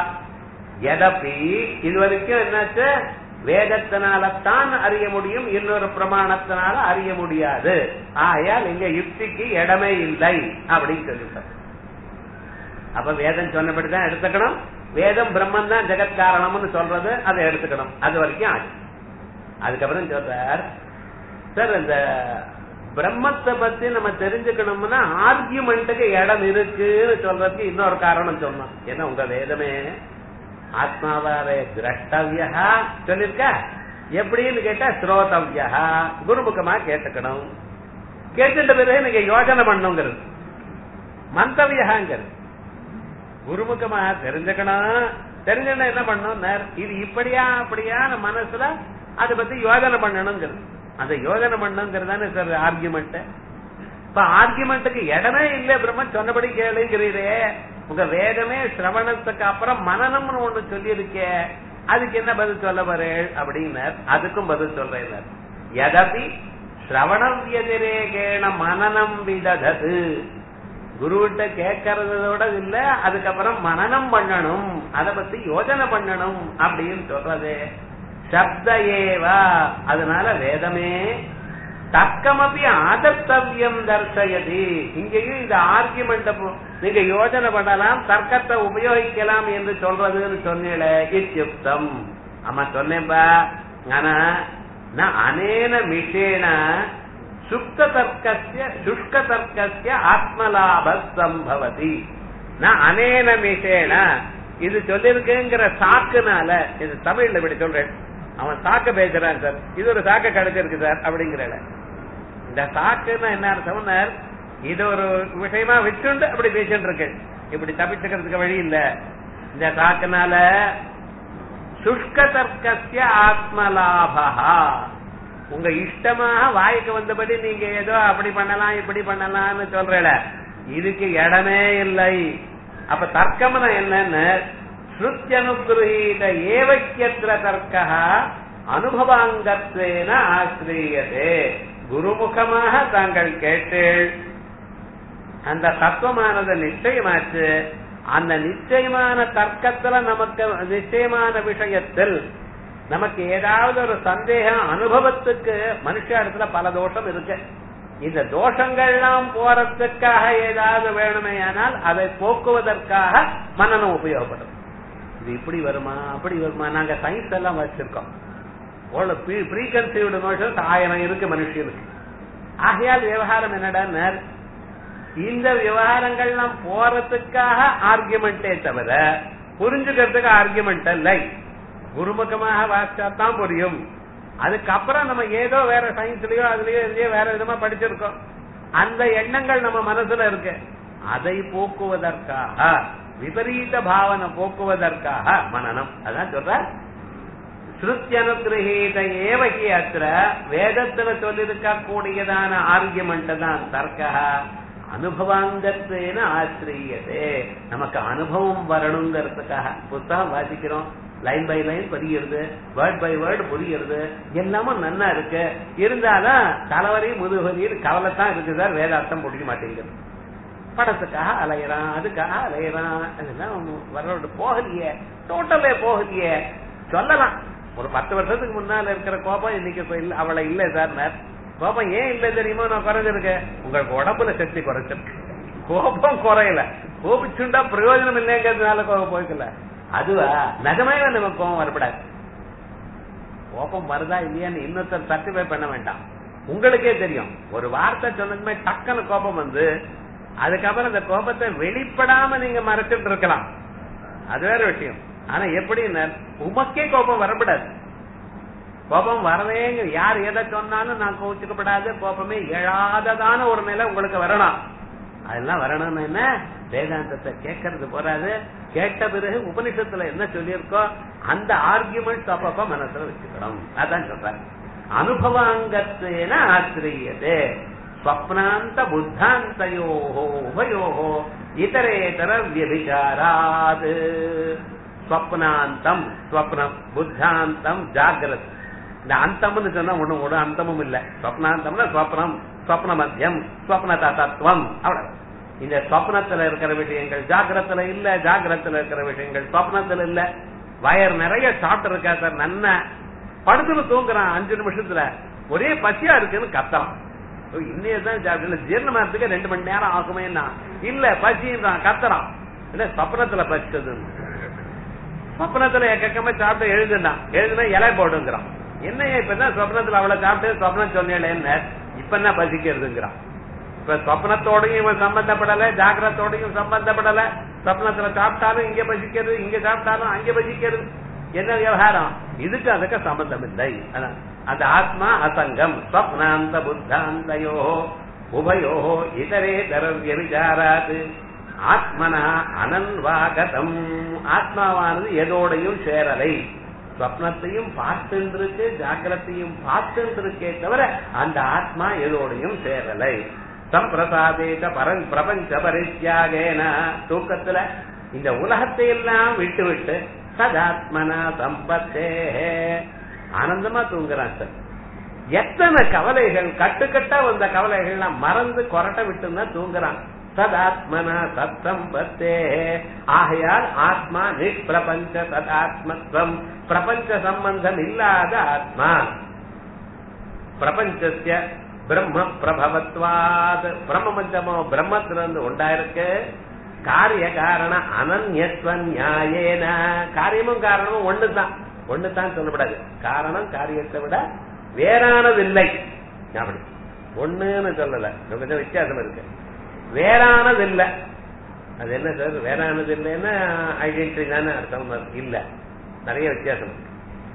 எதப்பி இது வரைக்கும் என்னாச்சு வேதத்தினால்தான் அறிய முடியும் இன்னொரு பிரமாணத்தினால அறிய முடியாது ஆகையால் இங்க யுக்திக்கு இடமே இல்லை அப்படின்னு சொல்லிட்டார் அப்ப வேதம் சொன்னபடிதான் எடுத்துக்கணும் வேதம் பிரம்மன் தான் ஜெகத் காரணம்னு சொல்றது அதை எடுத்துக்கணும் அது வரைக்கும் ஆச்சு அதுக்கப்புறம் சொல்றார் சார் இந்த பிரம்மத்தை பத்தி நம்ம தெரிஞ்சுக்கணும்னா ஆர்கியூமெண்ட்டுக்கு இடம் இருக்குன்னு சொல்றதுக்கு இன்னொரு காரணம் சொன்னோம் ஏன்னா உங்க வேதமே ஆத்மாவாவே திரஷ்டவியா சொல்லிருக்க எப்படின்னு கேட்டா ஸ்ரோதவியா குருமுகமா கேட்டுக்கணும் கேட்டுட்ட பிறகு நீங்க யோஜனை பண்ணுங்கிறது மந்தவியாங்கிறது குருமுகமா தெரிஞ்சுக்கணும் தெரிஞ்சுன்னா என்ன பண்ணும் இது இப்படியா அப்படியான மனசுல அதை பத்தி யோஜனை பண்ணணுங்கிறது அந்த யோஜனை பண்ணுங்கிறது சார் ஆர்கியூமெண்ட் இப்ப ஆர்கியூமெண்ட்டுக்கு இடமே இல்லை பிரம்மன் சொன்னபடி கேளுங்கிறீரே உங்க வேதமே சிரவணத்துக்கு அப்புறம் மனநம்னு ஒண்ணு சொல்லியிருக்கே அதுக்கு என்ன பதில் சொல்ல வரேள் அப்படின்னார் அதுக்கும் பதில் சொல்றேன் எதபி சிரவணம் எதிரேகேண மனநம் விததது குருவிட்ட கேட்கறதோட இல்ல அதுக்கப்புறம் மனநம் பண்ணணும் அதை பத்தி யோஜனை பண்ணணும் அப்படின்னு சொல்றது சப்த ஏவா அதனால வேதமே தக்கமபி ஆதர்த்தவியம் தர்சயதி இங்கேயும் இந்த ஆர்குமெண்ட் நீங்க யோஜனை பண்ணலாம் தர்க்கத்தை உபயோகிக்கலாம் என்று சொல்றதுன்னு சொன்னீங்கள இத்தியுக்தம் ஆமா சொன்னேன்பா ஆனா நான் அனேன மிஷேன சுக்த தர்க்கசிய சுஷ்க தர்க்கசிய ஆத்மலாப சம்பவதி நான் அனேன மிஷேன இது சொல்லிருக்குங்கிற சாக்குனால இது தமிழ்ல இப்படி சொல்றேன் அவன் சாக்க பேசுறான் சார் இது ஒரு சாக்க கிடைச்சிருக்கு சார் அப்படிங்கிற இந்த சாக்குன்னா என்ன அர்த்தம்னார் இது ஒரு விஷயமா வச்சுண்டு அப்படி பேசிட்டு இருக்கு இப்படி தப்பிச்சுக்கிறதுக்கு வழி இல்ல இந்த சாக்குனால சுஷ்க தர்க்கசிய ஆத்மலாபா உங்க இஷ்டமாக வாய்க்கு வந்தபடி நீங்க ஏதோ அப்படி பண்ணலாம் இப்படி பண்ணலாம்னு சொல்றல இதுக்கு இடமே இல்லை அப்ப தர்க்கம்னா என்னன்னு ஸ்ருத்தியனுகிரகீத ஏவக்கியத்திர தர்க்க அனுபவாங்கத்வேன ஆசிரியதே குருமுகமாக தாங்கள் கேட்டு அந்த தத்துவமானது நிச்சயமாச்சு அந்த நிச்சயமான தர்க்கத்துல நமக்கு நிச்சயமான விஷயத்தில் நமக்கு ஏதாவது ஒரு சந்தேகம் அனுபவத்துக்கு மனுஷ இடத்துல பல தோஷம் இருக்கு இந்த தோஷங்கள்லாம் போறதுக்காக ஏதாவது வேணுமே ஆனால் அதை போக்குவதற்காக மன்னனம் உபயோகப்படும் இது இப்படி வருமா அப்படி வருமா நாங்க சயின்ஸ் எல்லாம் வச்சிருக்கோம் ப்ரீ கன்சீவ்டு நோஷன்ஸ் ஆயிரம் இருக்கு மனுஷனுக்கு ஆகையால் விவகாரம் என்னடா இந்த விவகாரங்கள்லாம் போறதுக்காக ஆர்குமெண்டே தவிர புரிஞ்சுக்கிறதுக்கு ஆர்குமெண்ட் இல்லை குருமுகமாக வாசிச்சா தான் புரியும் அதுக்கப்புறம் நம்ம ஏதோ வேற சயின்ஸ்லயோ அதுலயோ இதுலயோ வேற விதமா படிச்சிருக்கோம் அந்த எண்ணங்கள் நம்ம மனசுல இருக்கு அதை போக்குவதற்காக விபரீத பாவனை போக்குவதற்காக மனநம் அதான் சொல்ற ஸ்ருத்தியனுகிரகீத ஏவகி அத்திர வேதத்துல சொல்லிருக்க கூடியதான ஆர்கியமெண்ட் தான் தர்க்கா அனுபவாங்கத்தேன ஆசிரியதே நமக்கு அனுபவம் வரணுங்கிறதுக்காக புத்தகம் வாசிக்கிறோம் லைன் பை லைன் புரியுறது வேர்ட் பை வேர்டு புரியுறது எல்லாமும் நன்னா இருக்கு இருந்தாலும் தலைவரி முதுகலியில் கவலைத்தான் இருக்கு சார் வேதார்த்தம் பிடிக்க மாட்டேங்குது படத்துக்காக அலையிறான் அதுக்காக அலையிறான் அதெல்லாம் வர்றோட போகலையே டோட்டலே போகலையே சொல்லலாம் ஒரு பத்து வருஷத்துக்கு முன்னால இருக்கிற கோபம் இன்னைக்கு இல்ல அவளை இல்ல சார் கோபம் ஏன் இல்ல தெரியுமா நான் குறைஞ்சிருக்கேன் உங்களுக்கு உடம்புல சக்தி குறைச்சிருக்கு கோபம் குறையல கோபிச்சுண்டா பிரயோஜனம் இல்லைங்கிறதுனால கோபம் போய்க்கல அதுவா நிஜமே நமக்கு கோபம் வரப்படாது கோபம் வருதா இல்லையான்னு இன்னொருத்தர் சர்டிஃபை பண்ண வேண்டாம் உங்களுக்கே தெரியும் ஒரு வார்த்தை சொன்னதுமே டக்குன்னு கோபம் வந்து அதுக்கப்புறம் அந்த கோபத்தை வெளிப்படாம நீங்க மறைச்சிட்டு இருக்கலாம் அது வேற விஷயம் ஆனா எப்படி உமக்கே கோபம் வரப்படாது கோபம் வரவேங்க யார் எதை சொன்னாலும் நான் கோவிச்சுக்கப்படாது கோபமே எழாததான ஒரு நிலை உங்களுக்கு வரணும் அதெல்லாம் வரணும்னு என்ன வேதாந்தத்தை கேட்கறது போறாது கேட்ட பிறகு உபனிஷத்துல என்ன சொல்லியிருக்கோ அந்த ஆர்கியூமெண்ட் அப்பப்ப மனசுல வச்சுக்கணும் அதான் சொல்றேன் அனுபவாங்கத்தேன ஆசிரியதே ஸ்வப்னாந்த புத்தாந்தயோ உபயோ இதரேதர வியபிச்சாராத் ஸ்வப்னாந்தம் ஸ்வப்னம் புத்தாந்தம் ஜாகிரத் இந்த அந்தம்னு சொன்னா ஒண்ணு ஒரு அந்தமும் இல்ல ஸ்வப்னாந்தம்னா ஸ்வப்னம் ஸ்வப்ன மத்தியம் ஸ்வப்ன தத்துவம் அவ்வளவு இந்த ஸ்வப்னத்துல இருக்கிற விஷயங்கள் ஜாகிரத்துல இல்ல ஜாகிரத்துல இருக்கிற விஷயங்கள் ஸ்வப்னத்துல இல்ல வயர் நிறைய சாப்பிட்டு இருக்கா சார் நன்ன படுத்துன்னு தூங்குறான் அஞ்சு நிமிஷத்துல ஒரே பசியா இருக்குன்னு கத்தலாம் இன்னையதான் சாப்பிடல ஜீரணமாகிறதுக்கு ரெண்டு மணி நேரம் ஆகுமேன்னா இல்ல பசின்றான் கத்துறான் இல்ல சொப்னத்துல பசிச்சதுன்னு சொப்னத்துல எக்கமா சாப்பிட்டு எழுதுனான் எழுதுனா இலை போடுங்கிறான் என்னையா இப்பதான் சொப்னத்துல அவ்வளவு சாப்பிட்டு சொப்னம் சொன்னேன்னு இப்ப என்ன பசிக்கிறதுங்கிறான் இப்ப சொப்னத்தோடையும் இவன் சம்பந்தப்படல ஜாகிரத்தோடையும் சம்பந்தப்படல சொப்னத்துல சாப்பிட்டாலும் இங்க பசிக்கிறது இங்க சாப்பிட்டாலும் அங்க பசிக்கிறது என்ன விவகாரம் இதுக்கு அதுக்கு சம்பந்தம் இல்லை அந்த ஆத்மா அசங்கம் ஸ்வப்னாந்த புத்தாந்தயோ உபயோ இதரே தரவிய விசாராது ஆத்மனா அனன்வாகதம் ஆத்மாவானது எதோடையும் சேரலை ஸ்வப்னத்தையும் பார்த்துருக்கு ஜாக்கிரத்தையும் பார்த்துருக்கே தவிர அந்த ஆத்மா எதோடையும் சேரலை சம்பிரசாதேத பரன் பிரபஞ்ச பரித்தியாகேன தூக்கத்துல இந்த உலகத்தை எல்லாம் விட்டு விட்டு சதாத்மனா சம்பத்தே ஆனந்தமா தூங்குறான் சார் எத்தனை கவலைகள் கட்டுக்கட்டா வந்த கவலைகள்லாம் மறந்து கொரட்ட விட்டுன்னா தூங்குறான் சதாத்மனா சத்தம்பத்தே ஆகையால் ஆத்மா நிஷ்பிரபஞ்ச சதாத்மத்வம் பிரபஞ்ச சம்பந்தம் இல்லாத ஆத்மா பிரபஞ்சத்திய பிரம்ம பிரபவத்வாத் பிரம்மபஞ்சமோ பிரம்மத்திலிருந்து உண்டாயிருக்கு காரிய காரண அனன்யத்துவ நியாயேன காரியமும் காரணமும் ஒண்ணுதான் ஒண்ணுதான் சொல்லப்படாது காரணம் காரியத்தை விட வேறானதில்லை அப்படி ஒண்ணுன்னு சொல்லல கொஞ்சம் வித்தியாசம் இருக்கு வேறானது இல்ல அது என்ன சார் வேறானது இல்லைன்னா ஐடென்டிட்டி தானே அர்த்தம் இல்ல நிறைய வித்தியாசம் இருக்கு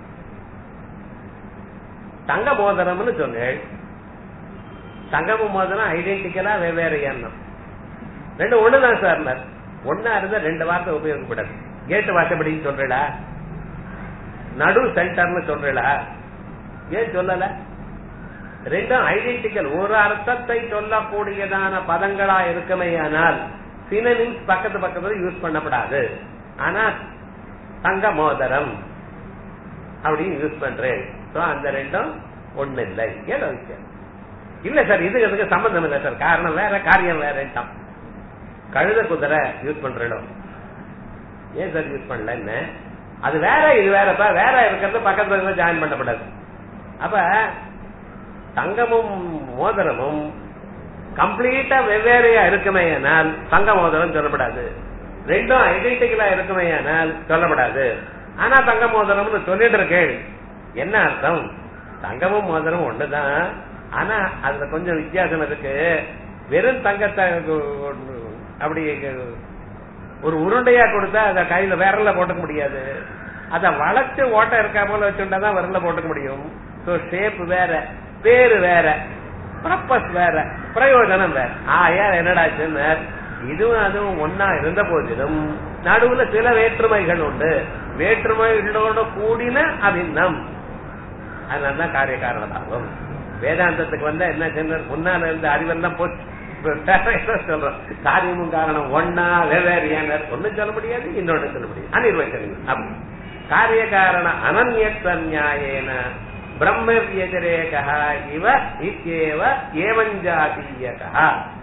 தங்க மோதிரம்னு சொன்னேன் தங்கம மோதிரம் ஐடென்டிக்கலா வெவ்வேறு எண்ணம் ரெண்டு ஒண்ணுதான் சார் ஒன்னா இருந்தா ரெண்டு வார்த்தை உபயோகப்படாது கேட்டு வாசப்படின்னு சொல்றா நடு சென்டர்னு சொல்றா ஏன் சொல்லல ரெண்டும் ஐடென்டிக்கல் ஒரு அர்த்தத்தை சொல்லக்கூடியதான பதங்களா இருக்குமே ஆனால் சினனிம்ஸ் பக்கத்து பக்கத்துல யூஸ் பண்ணப்படாது ஆனா தங்க மோதிரம் அப்படின்னு யூஸ் பண்றேன் அந்த ரெண்டும் ஒண்ணு இல்லை ஏதோ விஷயம் இல்ல சார் இது அதுக்கு சம்பந்தம் இல்லை சார் காரணம் வேற காரியம் வேறட்டான் கழுத குதிரை யூஸ் பண்றோம் ஏன் சார் யூஸ் பண்ணல அது வேற இது வேறப்ப வேற இருக்கிறது பக்கத்துல ஜாயின் பண்ணப்படாது அப்ப தங்கமும் மோதிரமும் கம்ப்ளீட்டா வெவ்வேறையா இருக்குமே ஆனால் தங்க மோதிரம் சொல்லப்படாது ரெண்டும் ஐடென்டிக்கலா இருக்குமே ஆனால் சொல்லப்படாது ஆனா தங்க மோதிரம்னு சொல்லிட்டு இருக்கேன் என்ன அர்த்தம் தங்கமும் மோதிரம் ஒண்ணுதான் ஆனா அதுல கொஞ்சம் வித்தியாசம் இருக்கு வெறும் தங்கத்தை அப்படி ஒரு உருண்டையா கொடுத்தா அத கையில விரல்ல போட்டுக்க முடியாது அத வளைச்சு ஓட்ட இருக்கா போல வச்சுட்டா தான் விரல்ல போட்டுக்க முடியும் சோ ஷேப் வேற பேரு வேற பர்பஸ் வேற பிரயோஜனம் வேற ஆயார் என்னடாச்சுன்னு இதுவும் அதுவும் ஒன்னா இருந்த போதிலும் நடுவுல சில வேற்றுமைகள் உண்டு வேற்றுமைகளோட கூடின அபின்னம் அதனாலதான் காரிய காரணமாகும் வேதாந்தத்துக்கு வந்தா என்ன சொன்ன முன்னால இருந்த அறிவெல்லாம் போச்சு இப்ப வேற என்ன சொல்றோம் காரியமும் காரணம் ஒன்னா வெவ்வேறு ஒன்னும் சொல்ல முடியாது இன்னொன்னு சொல்ல முடியாது அனிர்வச்சனம் அப்படி காரிய காரண அனன்யத்வ நியாயேன பிரம்ம வியதிரேக இவ இத்யேவ ஏவஞ்சாதீயக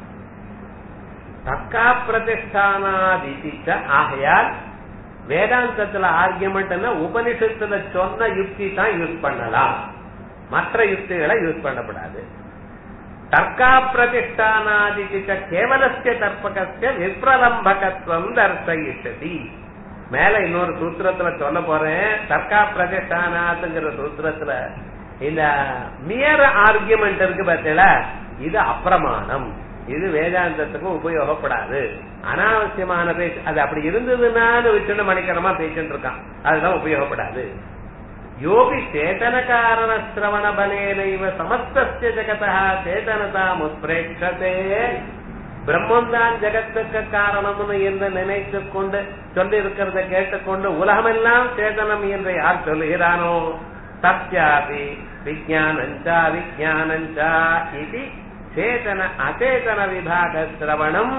தக்கா பிரதிஷ்டானாதிதி ஆகையால் வேதாந்தத்துல ஆர்கியமெண்ட்னா உபனிஷத்துல சொன்ன யுக்தி தான் யூஸ் பண்ணலாம் மற்ற யுக்திகளை யூஸ் பண்ணக்கூடாது தர்க்கா பிரதிஷ்டானாதிதி கேவலஸ்ய தர்ப்பகஸ்ய விப்ரலம்பகத்துவம் தர்சயிஷதி மேல இன்னொரு சூத்திரத்துல சொல்ல போறேன் தர்க்கா பிரதிஷ்டானாத்துங்கிற சூத்திரத்துல இந்த மியர் ஆர்கியுமெண்ட் இருக்கு பார்த்தீங்களா இது அப்பிரமாணம் இது வேதாந்தத்துக்கு உபயோகப்படாது அனாவசியமான பேச்சு அது அப்படி இருந்ததுனால வச்சுட்டு மணிக்கரமா பேசிட்டு இருக்கான் அதுதான் உபயோகப்படாது யோகி சேதன காரண சிரவண பலேனைவ சமஸ்திய ஜெகதா சேதனதா முத்ரேட்சதே பிரம்மம் தான் ஜெகத்துக்கு காரணம்னு என்று நினைத்து கொண்டு சொல்லி இருக்கிறத கேட்டுக்கொண்டு உலகமெல்லாம் சேதனம் என்று யார் சொல்லுகிறானோ சத்யாபி விஜயானஞ்சா விஜயானஞ்சா இது சேதன அச்சேதன விபாக சிரவணம்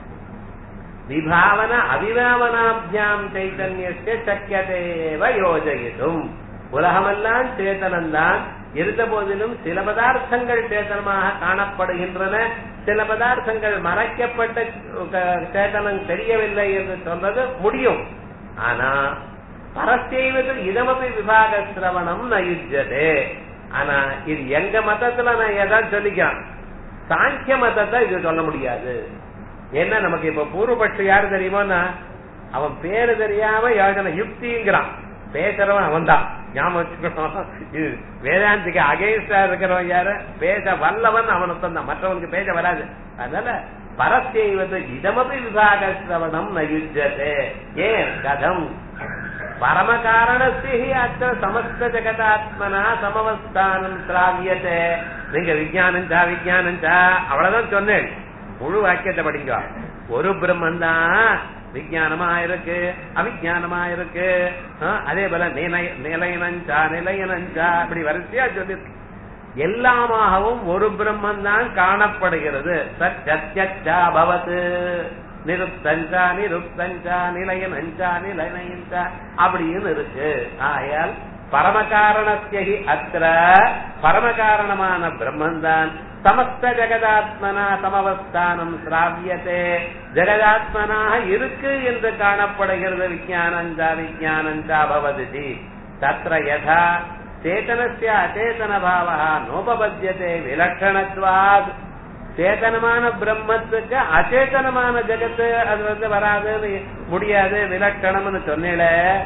விபாவன அவிபாவனாபியாம் சைத்தன்யத்தை சக்கியதேவ யோஜயிதும் உலகமெல்லாம் சேதனம்தான் இருந்த போதிலும் சில பதார்த்தங்கள் சேதனமாக காணப்படுகின்றன சில பதார்த்தங்கள் மறைக்கப்பட்ட சேதனம் தெரியவில்லை என்று சொல்றது முடியும் ஆனா பரஸ்தெய்வது இதமபி விபாக சிரவணம் நயுஜதே ஆனா இது எங்க மதத்துல நான் ஏதாவது சொல்லிக்கிறேன் சாங்கிய மதத்தை இது சொல்ல முடியாது என்ன நமக்கு இப்ப பூர்வபட்சம் யாரு தெரியுமோன்னா அவன் பேரு தெரியாம யோஜனை யுக்திங்கிறான் பேசுறவன் அவன் தான் ஞாபகம் வச்சுக்கணும் இது வேதாந்திக்கு அகேன்ஸ்டா இருக்கிறவன் யாரு பேச வல்லவன் அவனுக்கு தான் மற்றவனுக்கு பேச வராது அதனால பரஸ்யவது இதமபி விபாக சிரவணம் நயுஜதே ஏன் கதம் பரம காரணஸ்தி அத்த சமஸ்த ஜெகதாத்மனா சமவஸ்தானம் சிராவியதே நீங்க விஜயானஞ்சா விஜயானஞ்சா அவ்வளவுதான் சொன்னேன் முழு வாக்கியத்தை படிங்க ஒரு பிரம்மன் தான் விஜயானமா இருக்கு அவிஜானமா இருக்கு அதே போல நிலையனஞ்சா நிலையனஞ்சா அப்படி வரிசையா சொல்லிருக்கு எல்லாமாகவும் ஒரு பிரம்மன் தான் காணப்படுகிறது சத்யா பவத்து நிருப்தஞ்சா நிருப்தஞ்சா நிலையனஞ்சா நிலையனஞ்சா அப்படின்னு இருக்கு ஆயால் பரமகாரணஸ்யகி அத்திர பரமகாரணமான பிரம்மன் தான் சமஸ்த ஜெகதாத்மனா சமவஸ்தானம் சிராவியத்தே ஜெகதாத்மனாக இருக்கு என்று காணப்படுகிறது விஜயானஞ்சா விஜயானஞ்சா பவதி தத்ர யதா சேதனஸ்ய அச்சேதன பாவா நோபபத்தியதே விலட்சணத்வாத் சேதனமான பிரம்மத்துக்கு அச்சேதனமான ஜெகத்து அது வந்து வராது முடியாது விலட்சணம்னு சொன்னேல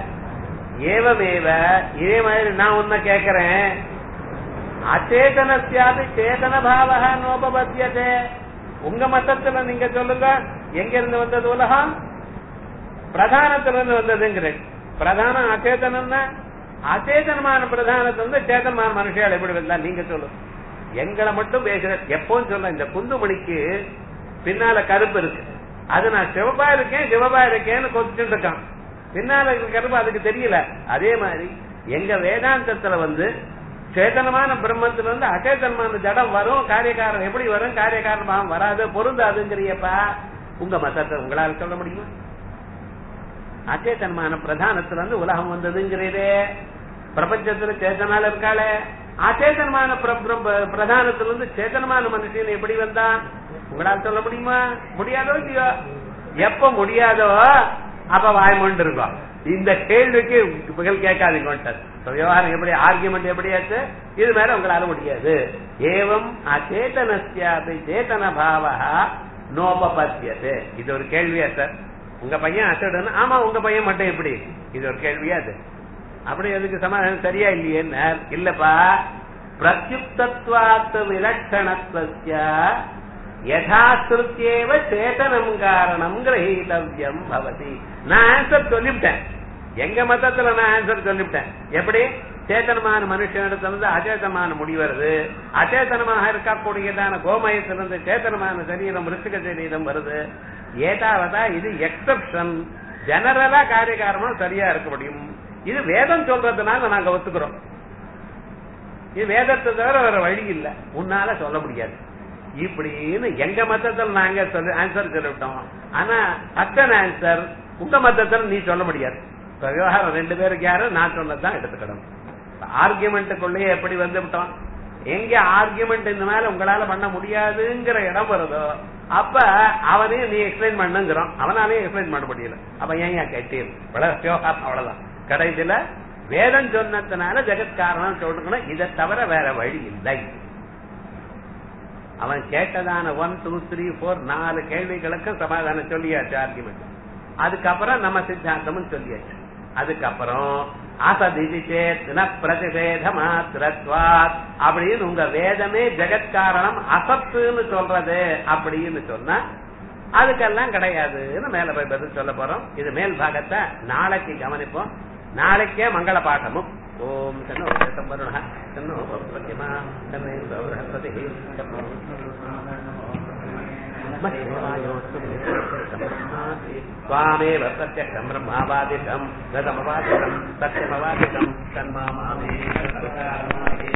ஏவமேவ இதே மாதிரி நான் உன்ன கேக்குறேன் அச்சேதனசியாபி சேதன பாவா நோபபத்தியதே உங்க மத்தத்துல நீங்க சொல்லுங்க எங்க இருந்து வந்தது உலகம் பிரதானத்துல இருந்து வந்ததுங்கிறேன் பிரதானம் அச்சேதனம்னா அச்சேதனமான பிரதானத்துல இருந்து சேதனமான மனுஷியால் எப்படி வந்தா நீங்க சொல்லுங்க எங்களை மட்டும் பேசுற எப்பவும் சொல்ல இந்த குந்துமணிக்கு பின்னால கருப்பு இருக்கு அது நான் சிவப்பா இருக்கேன் சிவப்பா இருக்கேன்னு கொத்துட்டு இருக்கான் பின்னால கருப்பு அதுக்கு தெரியல அதே மாதிரி எங்க வேதாந்தத்துல வந்து சேதனமான பிரம்மத்துல இருந்து அச்சேதனமான ஜடம் வரும் காரியக்காரன் எப்படி வரும் காரியக்காரணமாக வராது பொருந்தாதுங்கிறியப்பா உங்க மதத்தை உங்களால சொல்ல முடியுமா அச்சேதனமான பிரதானத்துல இருந்து உலகம் வந்ததுங்கிறீரே பிரபஞ்சத்துல சேதனால இருக்காளே அச்சேதனமான பிரதானத்திலிருந்து சேதனமான மனுஷன் எப்படி வந்தான் உங்களால் சொல்ல முடியுமா முடியாதோ இல்லையோ எப்ப முடியாதோ அப்ப வாய்மொண்டு இருக்கும் இந்த கேள்விக்கு புகழ் கேட்காதீங்க விவகாரம் எப்படி ஆர்கியுமெண்ட் எப்படியாச்சு இது மேல உங்களால முடியாது ஏவம் அச்சேதனஸ்யாபி சேதன பாவா நோபபத்தியது இது ஒரு கேள்வியா சார் உங்க பையன் அசடுன்னு ஆமா உங்க பையன் மட்டும் எப்படி இது ஒரு கேள்வியா அது அப்படி அதுக்கு சமாதானம் சரியா இல்லையே இல்லப்பா பிரத்யுக்தத்வாத்து விலட்சணத்வஸ்ய யதாஸ்ருத்தியேவ சேதனம் காரணம் கிரகீதவியம் பவதி நான் ஆன்சர் சொல்லிவிட்டேன் எங்க மதத்துல நான் ஆன்சர் சொல்லிவிட்டேன் எப்படி சேத்தனமான மனுஷனிடத்திலிருந்து அச்சேதனமான முடி வருது அச்சேதனமாக இருக்கக்கூடியதான கோமயத்திலிருந்து சேத்தனமான சரீரம் ரிஷிக சரீரம் வருது ஏதாவதா இது எக்ஸப்ஷன் ஜெனரலா காரியகாரமா சரியா இருக்க முடியும் இது வேதம் சொல்றதுனால நாங்க ஒத்துக்கிறோம் இது வேதத்தை தவிர வேற வழி இல்ல உன்னால சொல்ல முடியாது இப்படின்னு எங்க மத்தத்தில் நாங்க சொல்லி ஆன்சர் சொல்லிவிட்டோம் ஆனா அத்தன் ஆன்சர் உங்க மத்தத்தில் நீ சொல்ல முடியாது இப்ப விவகாரம் ரெண்டு பேருக்கு யாரு நான் சொன்னதுதான் எடுத்துக்கணும் ஆர்குமெண்ட்டுக்குள்ளேயே எப்படி வந்து விட்டோம் எங்க ஆர்குமெண்ட் இந்த மேல உங்களால பண்ண முடியாதுங்கிற இடம் வருதோ அப்ப அவனையும் நீ எக்ஸ்பிளைன் பண்ணுங்கிறோம் அவனாலையும் எக்ஸ்பிளைன் பண்ண முடியல அப்ப ஏன் ஏன் கேட்டீர் விவகாரம் அவ்வளவுதான் கடைசியில வேதம் சொன்னதுனால ஜெகத் காரணம் சொல்லணும் இதை தவிர வேற வழி இல்லை அவன் கேட்டதான ஒன் டூ த்ரீ போர் நாலு கேள்விகளுக்கு சமாதானம் சொல்லியாச்சு ஆர்குமெண்ட் அதுக்கப்புறம் நம்ம சித்தாந்தமும் சொல்லியாச்சு அதுக்கப்புறம் அசதிதி சேத்ன பிரதிஷேத மாத்திரத்வாத் அப்படின்னு உங்க வேதமே ஜெகத்காரணம் அசத்துன்னு சொல்றது அப்படின்னு சொன்னா அதுக்கெல்லாம் கிடையாதுன்னு மேல போய் பதில் சொல்ல போறோம் இது மேல் பாகத்தை நாளைக்கு கவனிப்போம் நாளைக்கே மங்கள பாட்டமும் ஓம் தன்னோ வருண தன்னோ பிரதிமா தன்னை பிரதி त्वामेव प्रत्यक्षम् ब्रह्मावादितम् गतमवादितम् सत्यमवादितम् तन्मामे